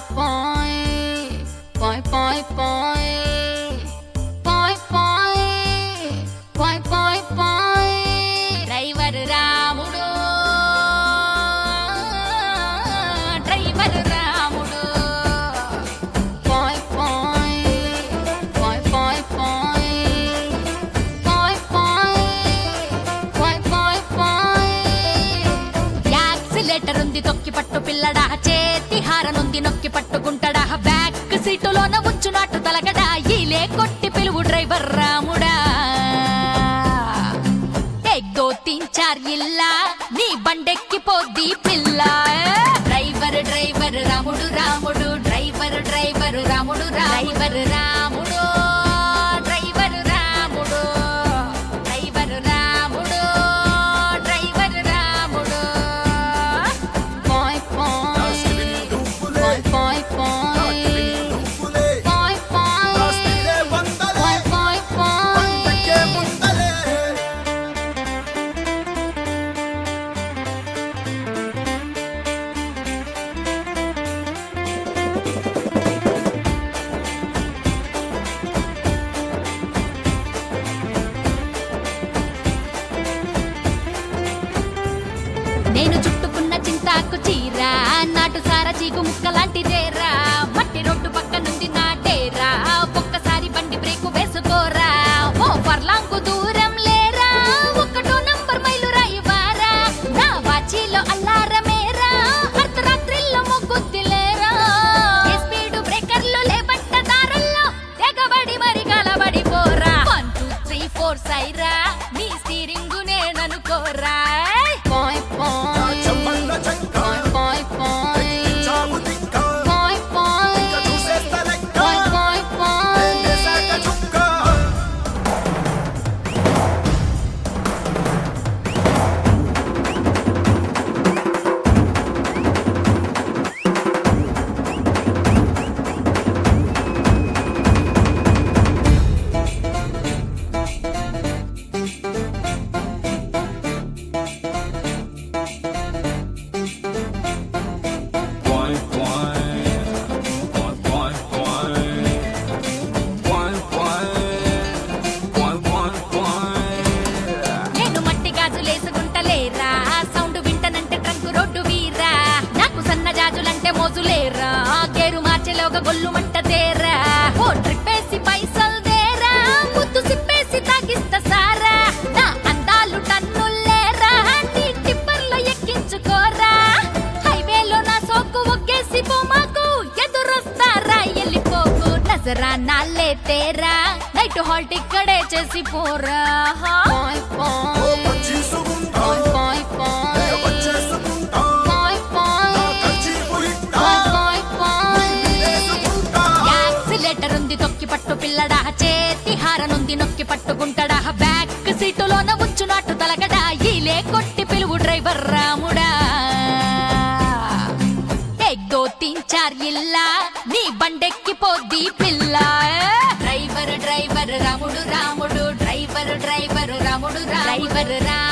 పాయ్ పాయ్ పాయ్ పాయ్ పాయ్ పాయ్ పాయ్ పాయ్ పాయ్ driver Ramudu driver Ramudu పాయ్ పాయ్ పాయ్ పాయ్ పాయ్ పాయ్ పాయ్ పాయ్ పాయ్ పాయ్ accelerator ఉంది తొక్కి పట్టు పిల్లడా చేతి హారనుంది నొక్కి పట్టుకుంటాడా బ్యాక్ సీటులోన ఉంచునట్టు తలగడా ఈలే కొట్టి పిలువు డ్రైవర్ రాముడా ఎక్ దో తీన్ చార్ ఇల్లా నీ బండెక్కి పోద్ది పిల్ల driver driver Ramudu Ramudu driver driver Ramudu driver Ramudu driver Ramudu driver Ramudu driver Ramudu పాయ్ పాయ్ పాయ్ పాయ్ పాయ్ పాయ్ పాయ్ పాయ్ పాయ్ పాయ్ నేను చుట్టుకున్న చింతాకు చీర నాటు సార చీకు ముక్క లాంటిదేరా మట్టి రోడ్డు పక్కనుంది నాటేరా ఒక్కసారి బండి బ్రేకు వేసుకోరా ఓ పర్లాంగు దూరం లేరా ఒకటో నంబర్ మైలు రాయివారా నా వాచిలో అల్లారమేరా అర్ధరాత్రిలో మొగ్గుద్దిలేరా ఏ స్పీడు బ్రేకర్లు లేబట్ట దారుల్లో తెగబడి మరి కలబడి పోరా వన్ టూ త్రీ ఫోర్ సైరా నీ స్టీరింగ్ నేననుకోరా పాయ్ పాయ్ పాయ్ పాయ్ పాయ్ పాయ్ పాయ్ పాయ్ పాయ్ పాయ్ నేను మట్టి గాజులేసుకుంటలేరా సౌండ్ వింటనంటే ట్రంక్ రోడ్డు వీరా నాకు సన్న జాజులంటే మోజులేరా గేరు మార్చెలోగా గొల్లు మంట తేరా ఓ ట్రిప్పేసి పైసలు దేరా ముద్దు సిప్పేసి తాగిస్తా సారా నా అందాలు టన్నులేరా నీ టిప్పర్లో ఎక్కించుకోరా హైవేలో నా సోకు ఒగ్గేసి పోమాకు ఎదురొస్తారా వెళ్ళిపోకు నజరా నాలే తేరా నైట్ హాల్ట్ ఇక్కడే చేసి పోరా పాయ్ పాయ్ పాయ్ పాయ్ పాయ్ పాయ్ పాయ్ పాయ్ పాయ్ యాక్సిలేటర్ ఉంది తొక్కి పట్టు పిల్లడా చేతి హారనుంది నొక్కి పట్టుకుంటాడా బ్యాక్ సీటులోన ఉంచునట్టు తలగడా ఈలే కొట్టి పిలువు డ్రైవర్ రాముడా ఎక్ దో తీన్ చార్ ఇల్లా నీ బండెక్కి పోద్ది పిల్ల driver driver Ramudu Ramudu driver driver Ramudu driver రా